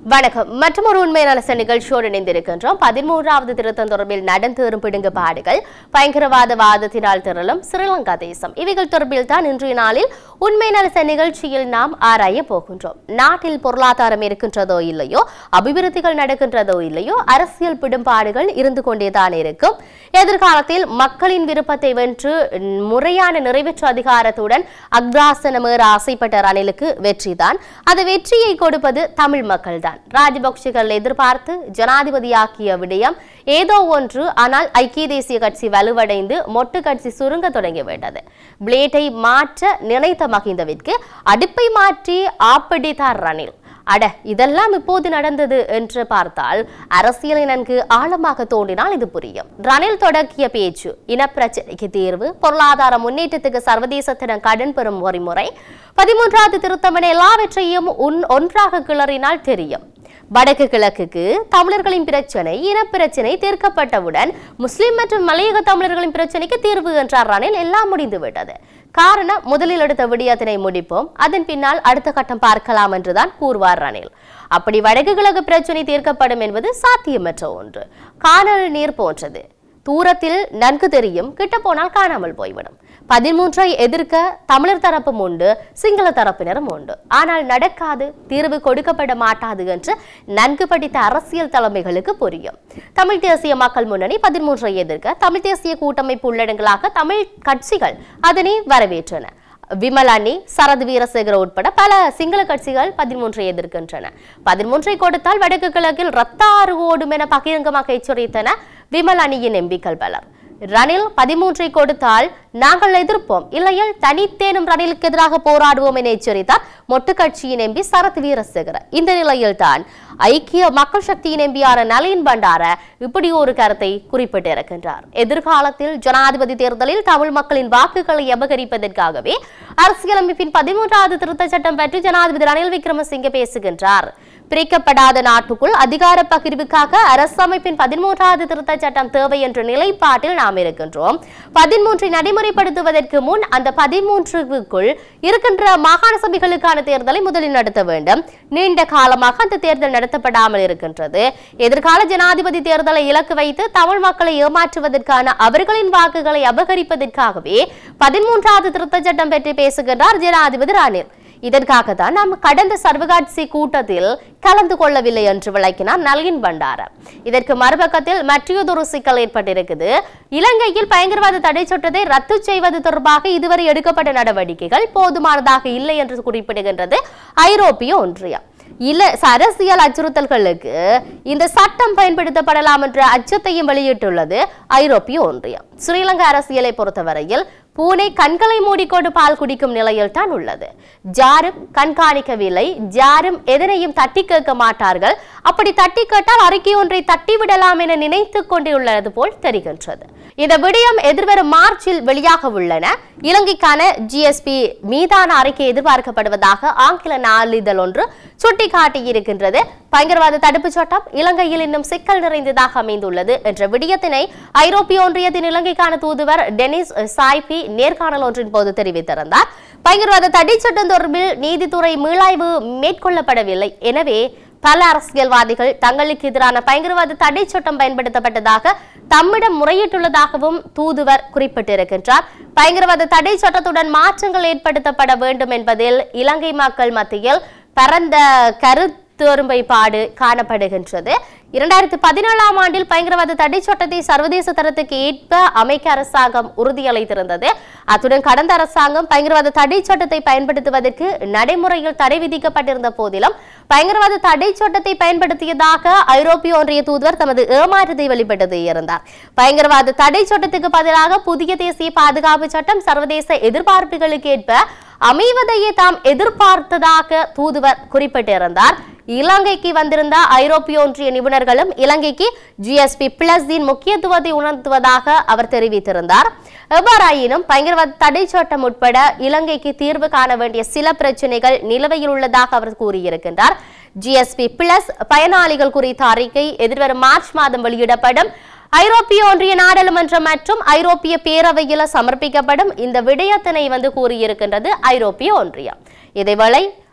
வணக்கம் மற்றும் ஒரு உண்மை நலச நிகழ்ச்சியோடு இணைந்திருக்கின்றோம் பதிமூன்றாவது திருத்தம் தொடர்பில் நடந்தேறும் பிடுங்குபாடுகள் பயங்கரவாத வாதத்தினால் திரளும் ஸ்ரீலங்கா தேசம் இவைகள் தொடர்பில் தான் இன்றைய நாளில் உண்மை நலச நிகழ்ச்சியில் நாம் ஆராய போகின்றோம் நாட்டில் பொருளாதாரம் இருக்கின்றதோ இல்லையோ அபிவிருத்திகள் நடக்கின்றதோ இல்லையோ அரசியல் பிடும்பாடுகள் இருந்து கொண்டேதான் இருக்கும் எதிர்காலத்தில் மக்களின் விருப்பத்தை வென்று முறையான நிறைவேற்று அதிகாரத்துடன் அக்ராசனமேற ஆசைப்பட்ட ரணிலுக்கு வெற்றிதான் அந்த வெற்றியை கொடுப்பது தமிழ் மக்கள்தான் ராஜபக்சேகள் எதிர்பார்த்து ஜனாதிபதியாக்கிய விடயம் ஏதோ ஒன்று ஆனால் ஐக்கிய தேசிய கட்சி வலுவடைந்து மொட்டு கட்சி சுருங்க தொடங்கிவிட்டது பிளேட்டை மாற்ற நினைத்த மகிந்தவிற்கு அடுப்பை மாற்றி ஆப்படித்தார் ரணில் அட இதெல்லாம் இப்போது நடந்தது என்று பார்த்தால் அரசியலை நன்கு ஆழமாக தோண்டினால் இது புரியும் ரணில் தொடங்கிய பேச்சு இனப்பிரச்சனைக்கு தீர்வு பொருளாதார முன்னேற்றத்துக்கு சர்வதேசத்திடம் கடன் பெறும் வழிமுறை பதிமூன்றாவது திருத்தம் என எல்லாவற்றையும் உன் ஒன்றாக கிளறினால் தெரியும் வடக்கு கிழக்குக்கு தமிழர்களின் பிரச்சனை இனப்பிரச்சனை தீர்க்கப்பட்டவுடன் முஸ்லிம் மற்றும் மலையக தமிழர்களின் பிரச்சனைக்கு தீர்வு என்றார் ரணில் எல்லாம் முடிந்துவிட்டது காரணம் முதலில் எடுத்த விடயத்தினை முடிப்போம் அதன் பின்னால் அடுத்த கட்டம் பார்க்கலாம் என்றுதான் கூறுவார் ரணில் அப்படி வடக்கு கிழக்கு பிரச்சனை தீர்க்கப்படும் என்பது சாத்தியமற்ற ஒன்று காணல் நீர் போன்றது தூரத்தில் நன்கு தெரியும் கிட்ட போனால் காணாமல் போய்விடும் பதிமூன்றை எதிர்க்க தமிழர் தரப்பும் உண்டு சிங்கள தரப்பினரும் உண்டு ஆனால் நடக்காது தீர்வு கொடுக்கப்பட மாட்டாது என்று நன்கு படித்த அரசியல் தலைமைகளுக்கு புரியும் தமிழ் தேசிய மக்கள் முன்னணி பதிமூன்றை எதிர்க்க தமிழ் தேசிய கூட்டமைப்பு உள்ளடங்களாக தமிழ் கட்சிகள் அதனை வரவேற்றன விமலானி சரத் வீரசேகர உட்பட பல சிங்கள கட்சிகள் பதிமூன்றை எதிர்க்கின்றன பதிமூன்றை கொடுத்தால் வடக்கு கிழக்கில் ரத்த ஆறு ஓடும் என பகிரங்கமாக எச்சரித்தன விமல் அணியின் எம்பிக்கள் பலர் ரணில் பதிமூன்றை கொடுத்தால் நாங்கள் எதிர்ப்போம் இல்லையில் தனித்தேனும் ரணிலுக்கு எதிராக போராடுவோம் என எச்சரித்தார் மொட்டு கட்சியின் எம்பி சரத் வீரசேகர இந்த நிலையில்தான் ஐக்கிய மக்கள் சக்தியின் எம்பியான நளின் பண்டார இப்படி ஒரு கருத்தை குறிப்பிட்டிருக்கின்றார் எதிர்காலத்தில் ஜனாதிபதி தேர்தலில் தமிழ் மக்களின் வாக்குகளை அபகரிப்பதற்காகவே அரசியலமைப்பின் பதிமூன்றாவது திருத்தச் சட்டம் பற்றி ஜனாதிபதி ரணில் விக்ரமசிங்கே பேசுகின்றார் பிரிக்கப்படாத நாட்டுக்குள் அதிகார பகிர்வுக்காக அரசமைப்பின் பதிமூன்றாவது திருத்தச் சட்டம் தேவை என்ற நிலைப்பாட்டில் நாம் இருக்கின்றோம் பதிமூன்றை நடைமுறைப்படுத்துவதற்கு முன் அந்த பதிமூன்றுக்குள் இருக்கின்ற மாகாண சபைகளுக்கான தேர்தலை முதலில் நடத்த வேண்டும் நீண்ட காலமாக அந்த தேர்தல் நடத்தப்படாமல் இருக்கின்றது எதிர்கால ஜனாதிபதி தேர்தலை இலக்கு வைத்து தமிழ் மக்களை ஏமாற்றுவதற்கான அவர்களின் வாக்குகளை அபகரிப்பதற்காகவே பதிமூன்றாவது திருத்தச் சட்டம் பற்றி பேசுகின்றார் ஜனாதிபதி ரணில் இதற்காக தான் நாம் கடந்த சர்வகாட்சி கூட்டத்தில் கலந்து கொள்ளவில்லை என்று விளக்கினார் நல்கின் பண்டார இதற்கு மறுபக்கத்தில் மற்றொரு சிக்கல் ஏற்பட்டிருக்குது இலங்கையில் பயங்கரவாத தடை சட்டத்தை ரத்து செய்வது தொடர்பாக இதுவரை எடுக்கப்பட்ட நடவடிக்கைகள் போதுமானதாக இல்லை என்று குறிப்பிடுகின்றது ஐரோப்பிய ஒன்றியம் இல்ல அரசியல் அச்சுறுத்தல்களுக்கு இந்த சட்டம் பயன்படுத்தப்படலாம் என்ற அச்சத்தையும் வெளியிட்டுள்ளது ஐரோப்பிய ஒன்றியம் ஸ்ரீலங்கா அரசியலை பொறுத்தவரையில் பூனை கண்களை மூடிக்கொண்டு பால் குடிக்கும் நிலையில் தான் உள்ளது ஜாரும் கண்காணிக்கவில்லை ஜாரும் எதனையும் தட்டி கேட்க மாட்டார்கள் அப்படி தட்டி கேட்டால் அறிக்கை ஒன்றை தட்டி விடலாம் என நினைத்துக் கொண்டுள்ளது போல் தெரிகின்றது இந்த விடயம் எதிர்வரும் மார்ச்சில் வெளியாக உள்ளன இலங்கைக்கான ஜிஎஸ்பி மீதான அறிக்கை எதிர்பார்க்கப்படுவதாக ஆங்கில நாளிதழ் ஒன்று சுட்டிக்காட்டியிருக்கின்றது பயங்கரவாத தடுப்புச் சட்டம் இலங்கையில் இன்னும் சிக்கல் நிறைந்ததாக அமைந்துள்ளது என்ற விடயத்தினை ஐரோப்பிய ஒன்றியத்தின் இலங்கைக்கான தூதுவர் டெனிஸ் சாய்பி நேர்காணல் ஒன்றின் போது தெரிவித்திருந்தார் பயங்கரவாத தடை சட்டம் தொடர்பில் நீதித்துறை மீளாய்வு மேற்கொள்ளப்படவில்லை எனவே பல அரசியல்வாதிகள் தங்களுக்கு எதிரான பயங்கரவாத தடை சட்டம் பயன்படுத்தப்பட்டதாக தம்மிடம் முறையிட்டுள்ளதாகவும் தூதுவர் குறிப்பிட்டிருக்கின்றார் பயங்கரவாத தடை சட்டத்துடன் மாற்றங்கள் ஏற்படுத்தப்பட வேண்டும் என்பதில் இலங்கை மக்கள் மத்தியில் பரந்த கருத்தொருமைப்பாடு காணப்படுகின்றது இரண்டாயிரத்தி பதினேழாம் ஆண்டில் பயங்கரவாத தடை சட்டத்தை சர்வதேச தரத்துக்கு ஏற்ப அமைக்க அரசாங்கம் உறுதியளித்திருந்தது அத்துடன் கடந்த அரசாங்கம் பயங்கரவாத தடை சட்டத்தை பயன்படுத்துவதற்கு நடைமுறையில் தடை விதிக்கப்பட்டிருந்த போதிலும் பயங்கரவாத தடை சட்டத்தை பயன்படுத்தியதாக ஐரோப்பிய ஒன்றிய தூதுவர் தமது ஏமாற்றத்தை வெளிப்படுத்தி இருந்தார் பயங்கரவாத தடை சட்டத்துக்கு பதிலாக புதிய தேசிய பாதுகாப்பு சட்டம் சர்வதேச எதிர்பார்ப்புகளுக்கு ஏற்ப அமைவதையே தாம் எதிர்பார்த்ததாக தூதுவர் குறிப்பிட்டிருந்தார் இலங்கைக்கு வந்திருந்த ஐரோப்பிய ஒன்றிய நிபுணர்களும் இலங்கைக்கு ஜிஎஸ்பி பிளஸின் முக்கியத்துவத்தை உணர்த்துவதாக அவர் தெரிவித்திருந்தார் எவ்வாறாயினும் பயங்கரவாத தடை சட்டம் உட்பட இலங்கைக்கு தீர்வு காண வேண்டிய சில பிரச்சனைகள் நிலுவையில் உள்ளதாக அவர் கூறியிருக்கின்றார் ஜிஎஸ்பி பிளஸ் பயனாளிகள் குறித்த அறிக்கை எதிர்வரும் மார்ச் மாதம் வெளியிடப்படும் ஐரோப்பிய ஒன்றிய நாடாளுமன்றம் மற்றும் ஐரோப்பிய பேரவையில் சமர்ப்பிக்கப்படும் இந்த விடயத்தினை வந்து கூறியிருக்கின்றது ஐரோப்பிய ஒன்றியம் இதேவேளை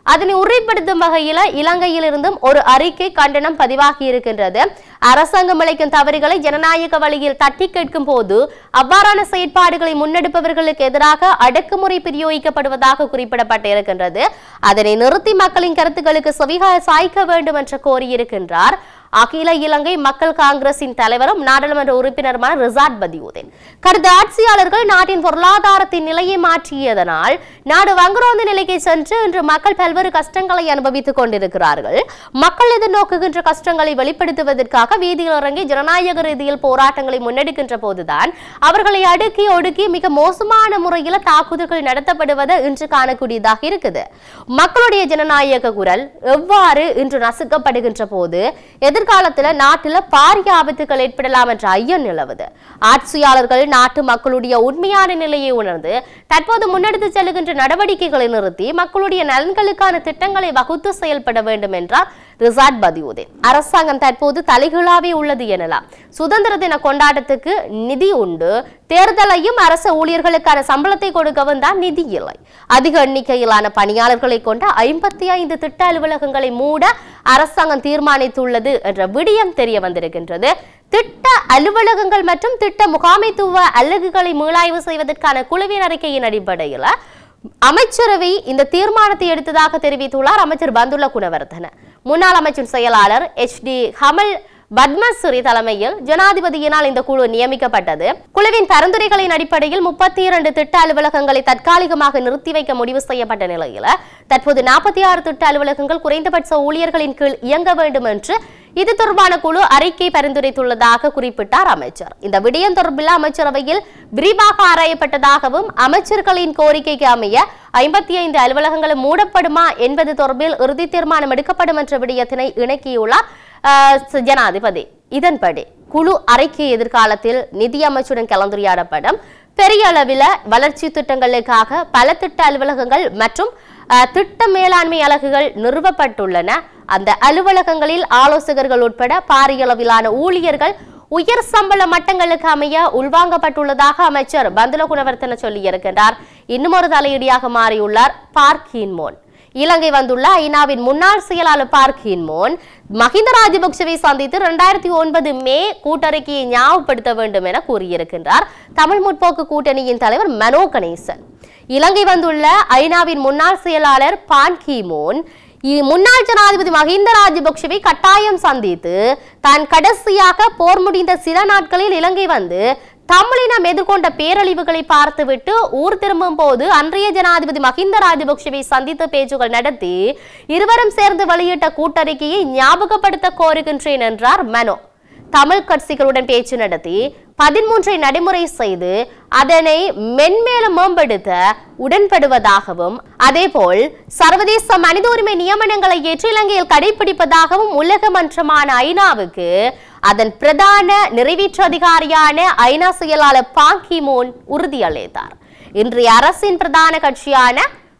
அதனை உறுதிப்படுத்தும் வகையில இலங்கையிலிருந்தும் ஒரு அறிக்கை கண்டனம் பதிவாகி இருக்கின்றது அரசாங்கம் அளிக்கும் தவறுகளை ஜனநாயக வழியில் தட்டி கேட்கும் போது அவ்வாறான செயற்பாடுகளை முன்னெடுப்பவர்களுக்கு எதிராக அடக்குமுறை பிரயோகிக்கப்படுவதாக குறிப்பிடப்பட்டிருக்கின்றது அதனை நிறுத்தி மக்களின் கருத்துக்களுக்கு செவிக சாய்க்க வேண்டும் என்று கோரியிருக்கின்றார் அகில இலங்கை மக்கள் காங்கிரசின் தலைவரும் நாடாளுமன்ற உறுப்பினருமான ரிசாட் பதியுதீன் கடந்த ஆட்சியாளர்கள் நாட்டின் பொருளாதாரத்தின் நிலையை மாற்றியதனால் நாடு வங்குரோந்த நிலைக்கு சென்று இன்று மக்கள் பல்வேறு கஷ்டங்களை அனுபவித்துக் கொண்டிருக்கிறார்கள் மக்கள் எதிர்நோக்குகின்ற கஷ்டங்களை வெளிப்படுத்துவதற்காக வீதியில் இறங்கி ஜனநாயக ரீதியில் போராட்டங்களை முன்னெடுக்கின்ற போதுதான் அவர்களை அடுக்கி ஒடுக்கி மிக மோசமான முறையில் தாக்குதல்கள் நடத்தப்படுவது இன்று காணக்கூடியதாக இருக்குது மக்களுடைய ஜனநாயக குரல் எவ்வாறு இன்று நசுக்கப்படுகின்ற போது எதிர்காலத்துல நாட்டுல பாரிய ஆபத்துகள் ஏற்படலாம் என்ற ஐயம் நிலவுது ஆட்சியாளர்கள் நாட்டு மக்களுடைய உண்மையான நிலையை உணர்ந்து தற்போது முன்னெடுத்து செல்லுகின்ற நடவடிக்கைகளை நிறுத்தி மக்களுடைய நலன்களுக்கான திட்டங்களை வகுத்து செயல்பட வேண்டும் என்றார் ரிசாட் பதியுதீன் அரசாங்கம் தற்போது தலைகீழாவே உள்ளது எனலாம் சுதந்திர தின கொண்டாட்டத்துக்கு நிதி உண்டு தேர்தலையும் அரசு ஊழியர்களுக்கான சம்பளத்தை கொடுக்கவும் தான் நிதி இல்லை அதிக எண்ணிக்கையிலான பணியாளர்களை கொண்ட ஐம்பத்தி ஐந்து திட்ட அலுவலகங்களை மூட அரசாங்கம் தீர்மானித்துள்ளது என்ற விடயம் தெரிய வந்திருக்கின்றது திட்ட அலுவலகங்கள் மற்றும் திட்ட முகாமைத்துவ அலகுகளை மீளாய்வு செய்வதற்கான குழுவின் அறிக்கையின் அடிப்படையில் அமைச்சரவை இந்த தீர்மானத்தை எடுத்ததாக தெரிவித்துள்ளார் அமைச்சர் பந்துல குணவர்தன முன்னாள் அமைச்சர் செயலாளர் எச் டி ஹமல் பத்மஸ்ரீ தலைமையில் ஜனாதிபதியினால் இந்த குழு நியமிக்கப்பட்டது குழுவின் பரிந்துரைகளின் அடிப்படையில் முப்பத்தி இரண்டு திட்ட அலுவலகங்களை தற்காலிகமாக நிறுத்தி வைக்க முடிவு செய்யப்பட்ட நிலையில் தற்போது நாற்பத்தி ஆறு திட்ட அலுவலகங்கள் குறைந்தபட்ச ஊழியர்களின் கீழ் இயங்க வேண்டும் என்று இது தொடர்பான குழு அறிக்கை பரிந்துரைத்துள்ளதாக குறிப்பிட்டார் அமைச்சர் இந்த விடயம் தொடர்பில் அமைச்சரவையில் விரிவாக ஆராயப்பட்டதாகவும் அமைச்சர்களின் கோரிக்கைக்கு அமைய ஐம்பத்தி ஐந்து அலுவலகங்களும் மூடப்படுமா என்பது தொடர்பில் இறுதி தீர்மானம் எடுக்கப்படும் என்ற விடயத்தினை இணக்கியுள்ளார் ஆஹ், ஜனாதிபதி இதன்படி குழு அறிக்கை எதிர்காலத்தில் நிதி அமைச்சுடன் கலந்துரையாடப்படும் பெரிய அளவில் வளர்ச்சி திட்டங்களுக்காக பல திட்ட அலுவலகங்கள் மற்றும் அஹ், திட்ட மேலாண்மை அலகுகள் நிறுவப்பட்டுள்ளன அந்த அலுவலகங்களில் ஆலோசகர்கள் உட்பட பாரிய அளவிலான ஊழியர்கள் உயர் சம்பள மட்டங்களுக்கு அமைய உள்வாங்கப்பட்டுள்ளதாக அமைச்சர் பந்துல குணவர்த்தன சொல்லியிருக்கின்றார் இன்னும் ஒரு தலையீடியாக மாறியுள்ளார் பார்க்கின் மோன் இலங்கை வந்துள்ள ஐநாவின் முன்னாள் செயலாளர் பார்க்கின் மோன் மஹிந்த ராஜபக்சவை சந்தித்து இரண்டாயிரத்தி ஒன்பது மே கூட்டறிக்கையை ஞாபகப்படுத்த வேண்டும் என கூறியிருக்கின்றார் தமிழ் முற்போக்கு கூட்டணியின் தலைவர் மனோ கணேசன் இலங்கை வந்துள்ள ஐநாவின் முன்னாள் செயலாளர் பான் கி மூன் இ- முன்னாள் ஜனாதிபதி மஹிந்த ராஜபக்ஷவை கட்டாயம் சந்தித்து தான் கடைசியாக போர் முடிந்த சில நாட்களில் இலங்கை வந்து தமிழினம் எதிர்கொண்ட பேரழிவுகளை பார்த்துவிட்டு ஊர் திரும்பும் போது அன்றைய ஜனாதிபதி மஹிந்த ராஜபக்ஷவை சந்தித்து பேச்சுகள் நடத்தி இருவரும் சேர்ந்து வெளியிட்ட கூட்டறிக்கையை ஞாபகப்படுத்த கோருகின்றேன் என்றார் மனோ தமிழ் கட்சிகளுடன் பேச்சு நடத்தி பதிமூன்றை நடைமுறை செய்து அதனை மென்மேலும் மேம்படுத்த உடன்படுவதாகவும் அதேபோல் சர்வதேச மனித உரிமை நியமனங்களை ஏற்று இலங்கையில் கடைபிடிப்பதாகவும் உலக மன்றமான ஐநாவுக்கு அதன் பிரதான நிறைவேற்று அதிகாரியான ஐநா செயலாளர் பாங்கி மூன் உறுதியளித்தார் இன்றைய அரசின் பிரதான கட்சியான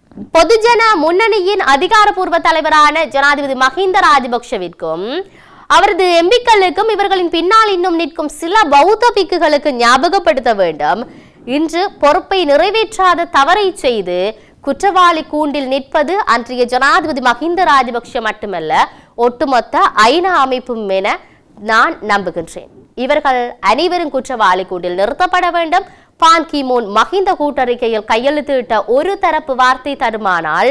பொதுஜன முன்னணியின் அதிகாரப்பூர்வ தலைவரான ஜனாதிபதி மஹிந்த ராஜபக்ஷவிற்கும் அவரது எம்பிக்களுக்கும் இவர்களின் பின்னால் இன்னும் நிற்கும் சில பௌத்த பிக்குகளுக்கு ஞாபகப்படுத்த வேண்டும் இன்று பொறுப்பை நிறைவேற்றாத தவறை செய்து குற்றவாளி கூண்டில் நிற்பது அன்றைய ஜனாதிபதி மஹிந்த ராஜபக்ஷ மட்டுமல்ல ஒட்டுமொத்த ஐநா அமைப்பும் என நான் நம்புகின்றேன் இவர்கள் அனைவரும் குற்றவாளி கூண்டில் நிறுத்தப்பட வேண்டும் பான் கி மூன் மஹிந்த கூட்டறிக்கையில் கையெழுத்திட்ட ஒரு தரப்பு வார்த்தை தருமானால்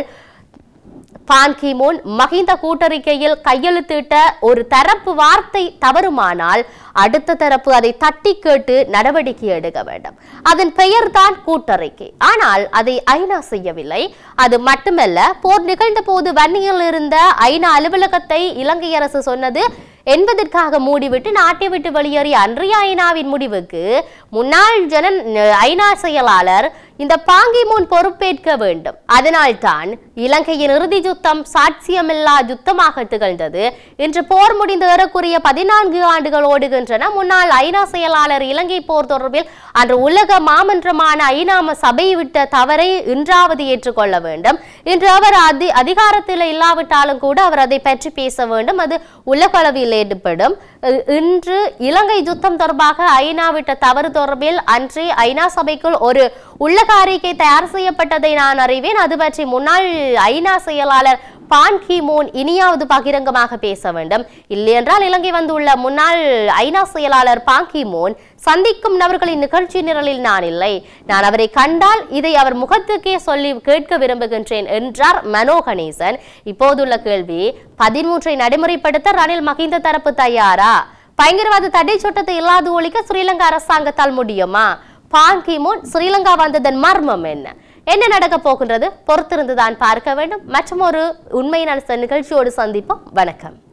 பான் கி மூன் மஹிந்த கூட்டறிக்கையில் கையெழுத்திட்ட ஒரு தரப்பு வார்த்தை தவறுமானால் அடுத்த தரப்பு அதை தட்டி கேட்டு நடவடிக்கை எடுக்க வேண்டும் அதன் பெயர்தான் கூட்டறிக்கை ஆனால் அதை ஐநா செய்யவில்லை அது மட்டுமல்ல போர் நிகழ்ந்த போது வன்னியில் இருந்த ஐநா அலுவலகத்தை இலங்கை அரசு சொன்னது என்பதற்காக மூடிவிட்டு நாட்டை விட்டு வெளியேறிய அன்றைய ஐநாவின் முடிவுக்கு முன்னாள் ஜன ஐநா செயலாளர் இந்த பாங்கி முன் பொறுப்பேற்க வேண்டும் அதனால்தான் இலங்கையின் இறுதி யுத்தம் சாட்சியமில்லா யுத்தமாக திகழ்ந்தது இன்று போர் முடிந்த ஏறக்குறைய பதினான்கு ஆண்டுகள் ஓடுகின்றன முன்னாள் ஐநா செயலாளர் இலங்கை போர் தொடர்பில் அன்று உலக மாமன்றமான ஐநாம சபை விட்ட தவறை இன்றாவது ஏற்றுக்கொள்ள வேண்டும் இன்று அவர் அதி அதிகாரத்தில் இல்லாவிட்டாலும் கூட அவர் அதை பற்றி பேச வேண்டும் அது உலகளவில் ஏற்படும் இ- இன்று இலங்கை யுத்தம் தொடர்பாக ஐநா விட்ட தவறு தொடர்பில் அன்றே ஐநா சபைக்குள் ஒரு உள்ளக அறிக்கை தயார் செய்யப்பட்டதை நான் அறிவேன் அது பற்றி முன்னாள் ஐநா செயலாளர் பான் கி மூன் இனியாவது பகிரங்கமாக பேச வேண்டும் இல்லையென்றால் இலங்கை வந்துள்ள முன்னாள் ஐநா செயலாளர் பான் கி மூன் சந்திக்கும் நபர்களின் நிகழ்ச்சி நிரலில் நான் இல்லை நான் அவரை கண்டால் இதை அவர் முகத்துக்கே சொல்லி கேட்க விரும்புகின்றேன் என்றார் மனோ கணேசன் இப்போதுள்ள கேள்வி பதிமூன்றை நடைமுறைப்படுத்த ரணில் மகிந்த தரப்பு தயாரா பயங்கரவாத தடை சட்டத்தை இல்லாது ஒழிக்க ஸ்ரீலங்கா அரசாங்கத்தால் முடியுமா பான் கி மூன் ஸ்ரீலங்கா வந்ததன் மர்மம் என்ன என்ன நடக்க போகின்றது பொறுத்திருந்து தான் பார்க்க வேண்டும் மற்றும் ஒரு உண்மையான நிகழ்ச்சியோடு சந்திப்போம் வணக்கம்